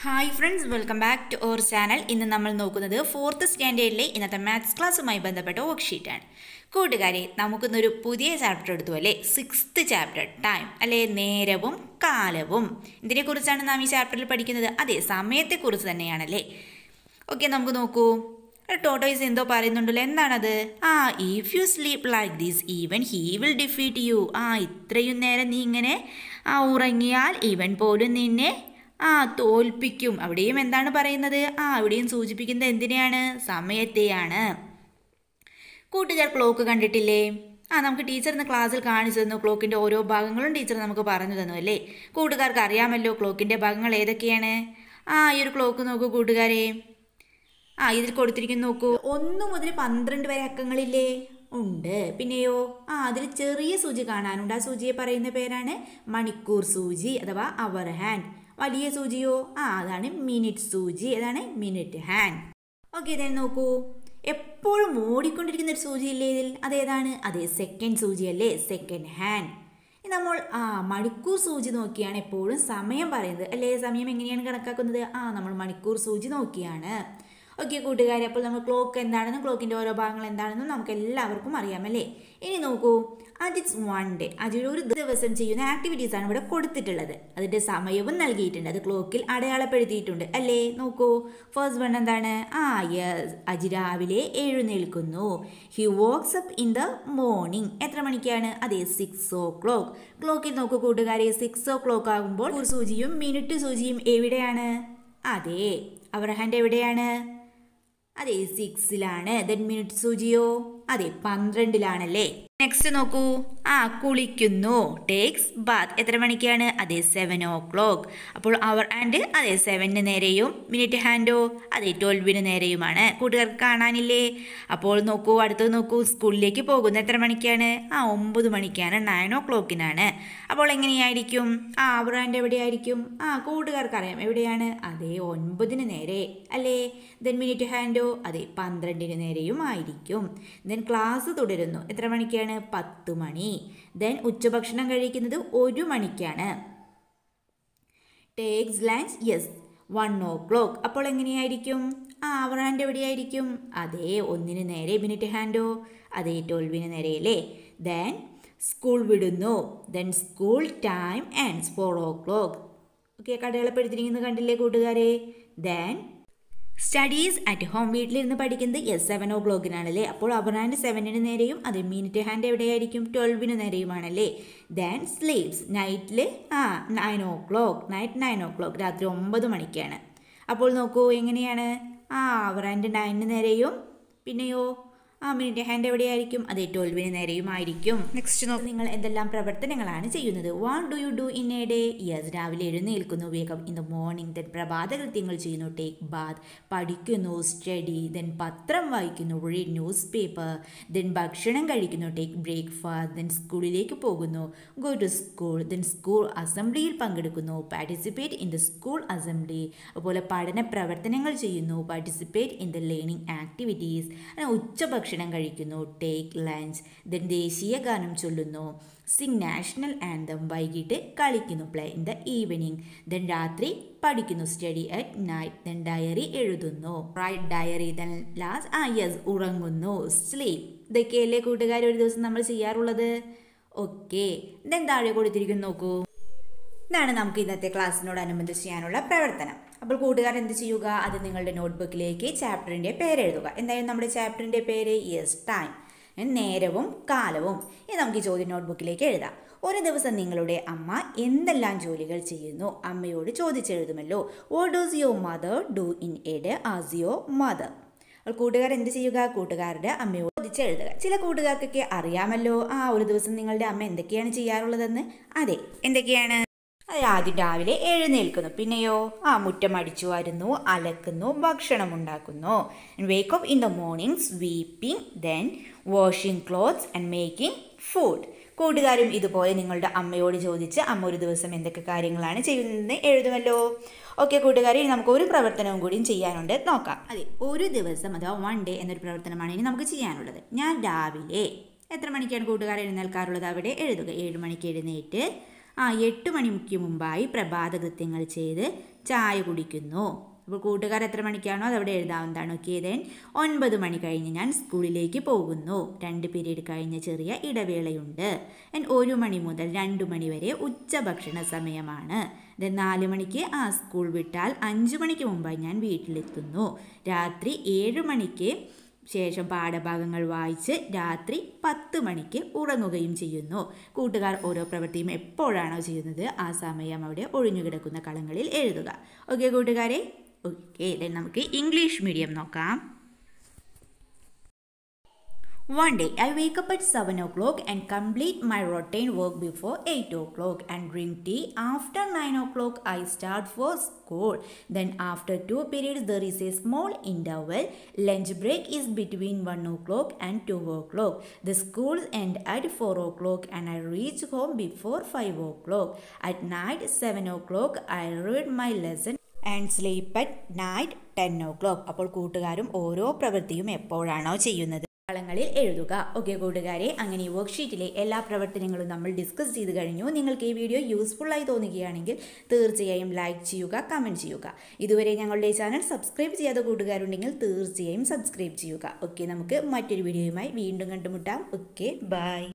Hi friends welcome back to our channel ഇന്ന് നമ്മൾ നോക്കുന്നത് ഫോർത്ത് സ്റ്റാൻഡേർഡിലെ ഇന്നത്തെ മാത്സ് ക്ലാസ്സുമായി ബന്ധപ്പെട്ട വർക്ക്ഷീറ്റാണ് കൂട്ടുകാരെ നമുക്കിന്നൊരു പുതിയ ചാപ്റ്റർ എടുത്തു അല്ലേ സിക്സ്ത് ചാപ്റ്റർ ടൈം അല്ലേ നേരവും കാലവും ഇതിനെക്കുറിച്ചാണ് നാം ഈ ചാപ്റ്ററിൽ പഠിക്കുന്നത് അതെ സമയത്തെക്കുറിച്ച് തന്നെയാണല്ലേ ഓക്കെ നമുക്ക് നോക്കൂ ടോട്ടോയ്സ് എന്തോ പറയുന്നുണ്ടല്ലോ എന്താണത് ആ if you sleep like this even he will defeat you ആ ഇത്രയും നേരം നീ ഇങ്ങനെ ആ ഉറങ്ങിയാൽ ഇവൻ പോലും നിന്നെ ആ തോൽപ്പിക്കും അവിടെയും എന്താണ് പറയുന്നത് ആ അവിടെയും സൂചിപ്പിക്കുന്നത് എന്തിനെയാണ് സമയത്തെയാണ് കൂട്ടുകാർ ക്ലോക്ക് കണ്ടിട്ടില്ലേ ആ നമുക്ക് ടീച്ചർ ഇന്ന് ക്ലാസ്സിൽ കാണിച്ചു തന്നു ക്ലോക്കിൻ്റെ ഓരോ ഭാഗങ്ങളും ടീച്ചർ നമുക്ക് പറഞ്ഞു തന്നു അല്ലേ കൂട്ടുകാർക്ക് അറിയാമല്ലോ ക്ലോക്കിൻ്റെ ഭാഗങ്ങൾ ഏതൊക്കെയാണ് ആ ഈ ഒരു ക്ലോക്ക് നോക്കൂ കൂട്ടുകാരെ ആ ഇതിൽ കൊടുത്തിരിക്കുന്നു നോക്കൂ ഒന്ന് മുതൽ പന്ത്രണ്ട് വരെ അക്കങ്ങളില്ലേ ഉണ്ട് പിന്നെയോ ആ അതിൽ ചെറിയ സൂചി കാണാനുണ്ട് ആ സൂചിയെ പറയുന്ന പേരാണ് മണിക്കൂർ സൂചി അഥവാ അവർ ഹാൻഡ് വലിയ സൂചിയോ ആ അതാണ് മിനിറ്റ് സൂചി അതാണ് മിനിറ്റ് ഹാൻഡ് ഓക്കെ ഇതേ നോക്കൂ എപ്പോഴും ഓടിക്കൊണ്ടിരിക്കുന്ന ഒരു സൂചി ഇല്ലേ ഇതിൽ അതേതാണ് അതെ സെക്കൻഡ് സൂചി അല്ലേ സെക്കൻഡ് ഹാൻഡ് നമ്മൾ ആ മണിക്കൂർ സൂചി നോക്കിയാണ് എപ്പോഴും സമയം പറയുന്നത് അല്ലേ സമയം എങ്ങനെയാണ് കണക്കാക്കുന്നത് ആ നമ്മൾ മണിക്കൂർ സൂചി നോക്കിയാണ് ഓക്കെ കൂട്ടുകാരെ അപ്പോൾ നമ്മൾ ക്ലോക്ക് എന്താണെന്നും ക്ലോക്കിൻ്റെ ഓരോ ഭാഗങ്ങൾ എന്താണെന്നും നമുക്ക് എല്ലാവർക്കും അറിയാമല്ലേ ഇനി നോക്കൂ അജിറ്റ്സ് വൺ ഡേ അജിയുടെ ഒരു ദിവസം ചെയ്യുന്ന ആക്ടിവിറ്റീസ് ആണ് ഇവിടെ കൊടുത്തിട്ടുള്ളത് അതിൻ്റെ സമയവും നൽകിയിട്ടുണ്ട് അത് ക്ലോക്കിൽ അടയാളപ്പെടുത്തിയിട്ടുണ്ട് അല്ലേ നോക്കൂ ഫസ്റ്റ് വൺ എന്താണ് ആ യെസ് അജി രാവിലെ എഴുന്നേൽക്കുന്നു he wakes up in the morning എത്ര മണിക്കാണ് അതെ സിക്സ് ഓ ക്ലോക്ക് ക്ലോക്കിൽ നോക്കൂ കൂട്ടുകാരെ സിക്സ് ഓ ക്ലോക്ക് ആകുമ്പോൾ ഒരു സൂചിയും മിനിറ്റ് സൂചിയും എവിടെയാണ് അതെ അബ്രഹാൻ്റെ എവിടെയാണ് അതെ സിക്സിലാണ് ദെൻ മിനിറ്റ് സൂചിയോ അതെ പന്ത്രണ്ടിലാണല്ലേ നെക്സ്റ്റ് നോക്കൂ ആ കുളിക്കുന്നു ടേക്സ് ബാത്ത് എത്ര മണിക്കാണ് അതെ സെവൻ ഓ ക്ലോക്ക് അപ്പോൾ അവർ ആൻഡ് അതെ സെവനിന് നേരെയും മിനിറ്റ് ഹാൻഡോ അതെ ട്വൽവിന് നേരെയുമാണ് കൂട്ടുകാർക്ക് കാണാനില്ലേ അപ്പോൾ നോക്കൂ അടുത്തത് നോക്കൂ സ്കൂളിലേക്ക് പോകുന്ന എത്ര മണിക്കാണ് ആ ഒമ്പത് മണിക്കാണ് നയൻ ഓ ക്ലോക്കിനാണ് അപ്പോൾ എങ്ങനെയായിരിക്കും ആ അവർ ആൻഡ് എവിടെയായിരിക്കും ആ കൂട്ടുകാർക്ക് അറിയാം എവിടെയാണ് അതെ ഒൻപതിന് നേരെ അല്ലേ ദെൻ മിനിറ്റ് ഹാൻഡോ അതെ പന്ത്രണ്ടിന് നേരെയും ആയിരിക്കും ദെൻ ക്ലാസ് തുടരുന്നു എത്ര മണിക്കാണ് പത്ത് മണി ദെൻ ഉച്ചഭക്ഷണം കഴിക്കുന്നത് ഒരു മണിക്കാണ് takes lunch yes one o'clock അപ്പോൾ എങ്ങനെയായിരിക്കും ആ അവർ ഹാൻഡ് എവിടെയായിരിക്കും അതെ ഒന്നിന് നേരെ മിനിറ്റ് ഹാൻഡോ അതെ ട്വൽവിന് നേരെ അല്ലേ ദെൻ സ്കൂൾ വിടുന്നു then school time ends four o'clock okay കടകളപ്പെടുത്തിരിക്കുന്നത് കണ്ടില്ലേ കൂട്ടുകാരെ ദെൻ സ്റ്റഡീസ് അറ്റ് ഹോം വീട്ടിലിരുന്ന് പഠിക്കുന്നത് എസ് സെവൻ ഓ ക്ലോക്കിനാണല്ലേ അപ്പോൾ അബറാൻഡ് സെവനിന് നേരെയും അത് മിനിറ്റ് ഹാൻഡ് എവിടെയായിരിക്കും ട്വൽവിന് നേരെയുമാണല്ലേ ദെൻ സ്ലീപ്സ് നൈറ്റിൽ ആ nine o'clock night nine o'clock രാത്രി ഒമ്പത് മണിക്കാണ് അപ്പോൾ നോക്കൂ എങ്ങനെയാണ് ആ അബറാൻഡ് നയനിന് നേരെയും പിന്നെയോ ആ മിനിറ്റ് ഹാൻഡ് എവിടെയായിരിക്കും അതെ ട്വൽവിന് നേരെയും ആയിരിക്കും നെക്സ്റ്റ് നോക്ക് നിങ്ങൾ എന്തെല്ലാം പ്രവർത്തനങ്ങളാണ് ചെയ്യുന്നത് what do you do in a day yes രാവിലെ എഴുന്നേൽക്കുന്നു വേഗം ഇൻ ദ മോർണിംഗ് ദെൻ പ്രഭാത കൃത്യങ്ങൾ ചെയ്യുന്നു ടേക്ക് ബാത്ത് പഠിക്കുന്നു സ്റ്റഡി ദെൻ പത്രം വായിക്കുന്നു റീഡ് ന്യൂസ് പേപ്പർ ദെൻ ഭക്ഷണം കഴിക്കുന്നു ടേക്ക് ബ്രേക്ക്ഫാസ്റ്റ് ദെൻ സ്കൂളിലേക്ക് പോകുന്നു go to school then school അസംബ്ലിയിൽ പങ്കെടുക്കുന്നു participate in the school assembly അതുപോലെ പഠന പ്രവർത്തനങ്ങൾ ചെയ്യുന്നു participate in the learning activities ഉച്ചഭക്ഷണം ഭക്ഷണം കഴിക്കുന്നു ടേക്ക് ലഞ്ച് ദെൻ ദേശീയ ഗാനം ചൊല്ലുന്നു സിംഗ് നാഷണൽ ആൻഡം വൈകിട്ട് കളിക്കുന്നു play in the evening then രാത്രി പഠിക്കുന്നു study at night then diary എഴുതുന്നു റൈറ്റ് ഡയറി ദെൻ ലാസ്റ്റ് ആ യെസ് ഉറങ്ങുന്നു സ്ലീപ്പ് ഇതൊക്കെയല്ലേ കൂട്ടുകാർ ഒരു ദിവസം നമ്മൾ ചെയ്യാറുള്ളത് ഓക്കെ ദെൻ താഴെ കൊടുത്തിരിക്കുന്നു നോക്കൂ ഇതാണ് നമുക്ക് ഇന്നത്തെ ക്ലാസ്സിനോടനുബന്ധിച്ച് ചെയ്യാനുള്ള പ്രവർത്തനം അപ്പോൾ കൂട്ടുകാർ എന്ത് ചെയ്യുക അത് നിങ്ങളുടെ നോട്ട്ബുക്കിലേക്ക് ചാപ്റ്ററിൻ്റെ പേര് എഴുതുക എന്തായാലും നമ്മുടെ ചാപ്റ്ററിൻ്റെ പേര് യെസ് ടൈം നേരവും കാലവും ഇനി നമുക്ക് ഈ ചോദ്യം നോട്ട്ബുക്കിലേക്ക് എഴുതാം ഒരു ദിവസം നിങ്ങളുടെ അമ്മ എന്തെല്ലാം ജോലികൾ ചെയ്യുന്നു അമ്മയോട് ചോദിച്ചെഴുതുമല്ലോ what does your mother do in a day ask your mother അപ്പോൾ കൂട്ടുകാർ എന്ത് ചെയ്യുക കൂട്ടുകാരുടെ അമ്മയോട് ചോദിച്ചെഴുതുക ചില കൂട്ടുകാർക്കൊക്കെ അറിയാമല്ലോ ആ ഒരു ദിവസം നിങ്ങളുടെ അമ്മ എന്തൊക്കെയാണ് ചെയ്യാറുള്ളതെന്ന് അതെ എന്തൊക്കെയാണ് അത് ആദ്യം രാവിലെ എഴുന്നേൽക്കുന്നു പിന്നെയോ ആ മുറ്റം അടിച്ചു വരുന്നു അലക്കുന്നു ഭക്ഷണം ഉണ്ടാക്കുന്നു wake up in the morning sweeping then washing clothes and making food കൂട്ടുകാരും ഇതുപോലെ നിങ്ങളുടെ അമ്മയോട് ചോദിച്ച് അമ്മ ഒരു ദിവസം എന്തൊക്കെ കാര്യങ്ങളാണ് ചെയ്യുന്നതെന്ന് എഴുതുമല്ലോ ഓക്കെ കൂട്ടുകാരെ ഇനി നമുക്ക് ഒരു പ്രവർത്തനവും കൂടിയും ചെയ്യാനുണ്ട് നോക്കാം അതെ ഒരു ദിവസം അഥവാ വൺ ഡേ എന്നൊരു പ്രവർത്തനമാണ് ഇനി നമുക്ക് ചെയ്യാനുള്ളത് ഞാൻ രാവിലെ എത്ര മണിക്കാണ് കൂട്ടുകാർ എഴുന്നേൽക്കാറുള്ളത് അവിടെ എഴുതുക ഏഴ് മണിക്ക് എഴുന്നേറ്റ് ആ എട്ട് മണിക്ക് മുമ്പായി പ്രഭാത കൃത്യങ്ങൾ ചെയ്ത് ചായ കുടിക്കുന്നു അപ്പോൾ കൂട്ടുകാർ എത്ര മണിക്കാണോ അതവിടെ എഴുതാവുന്നതാണ് ഓക്കെ ദെൻ ഒൻപത് മണി കഴിഞ്ഞ് ഞാൻ സ്കൂളിലേക്ക് പോകുന്നു രണ്ട് പീരീഡ് കഴിഞ്ഞ ചെറിയ ഇടവേളയുണ്ട് ദെൻ ഒരു മണി മുതൽ രണ്ട് മണി വരെ ഉച്ചഭക്ഷണ സമയമാണ് ദെൻ നാല് മണിക്ക് ആ സ്കൂൾ വിട്ടാൽ അഞ്ച് മണിക്ക് മുമ്പായി ഞാൻ വീട്ടിലെത്തുന്നു രാത്രി ഏഴ് മണിക്ക് ശേഷം പാഠഭാഗങ്ങൾ വായിച്ച് രാത്രി പത്ത് മണിക്ക് ഉറങ്ങുകയും ചെയ്യുന്നു കൂട്ടുകാർ ഓരോ പ്രവൃത്തിയും എപ്പോഴാണോ ചെയ്യുന്നത് ആ സമയം അവിടെ ഒഴിഞ്ഞുകിടക്കുന്ന കളങ്ങളിൽ എഴുതുക ഓക്കെ കൂട്ടുകാരെ ഓക്കെ നമുക്ക് ഇംഗ്ലീഷ് മീഡിയം നോക്കാം One day I wake up at 7 o'clock and complete my routine work before 8 o'clock and drink tea. After 9 o'clock I start for school. Then after two periods there is a small interval. Lunch break is between 1 o'clock and 2 o'clock. The school end at 4 o'clock and I reach home before 5 o'clock. At night 7 o'clock I read my lesson and sleep at night ten o'clock അപ്പോൾ കൂട്ടുകാരും ഓരോ പ്രവൃത്തിയും എപ്പോഴാണോ ചെയ്യുന്നത് കളങ്ങളിൽ എഴുതുക okay കൂട്ടുകാരെ അങ്ങനെ ഈ വർക്ക്ഷീറ്റിലെ എല്ലാ പ്രവർത്തനങ്ങളും നമ്മൾ ഡിസ്കസ് ചെയ്ത് കഴിഞ്ഞു നിങ്ങൾക്ക് ഈ വീഡിയോ യൂസ്ഫുള്ളായി തോന്നുകയാണെങ്കിൽ തീർച്ചയായും ലൈക്ക് ചെയ്യുക കമൻറ്റ് ചെയ്യുക ഇതുവരെ ഞങ്ങളുടെ ചാനൽ സബ്സ്ക്രൈബ് ചെയ്യാത്ത കൂട്ടുകാരുണ്ടെങ്കിൽ തീർച്ചയായും സബ്സ്ക്രൈബ് ചെയ്യുക ഓക്കെ നമുക്ക് മറ്റൊരു വീഡിയോയുമായി വീണ്ടും കണ്ടുമുട്ടാം ഓക്കെ ബൈ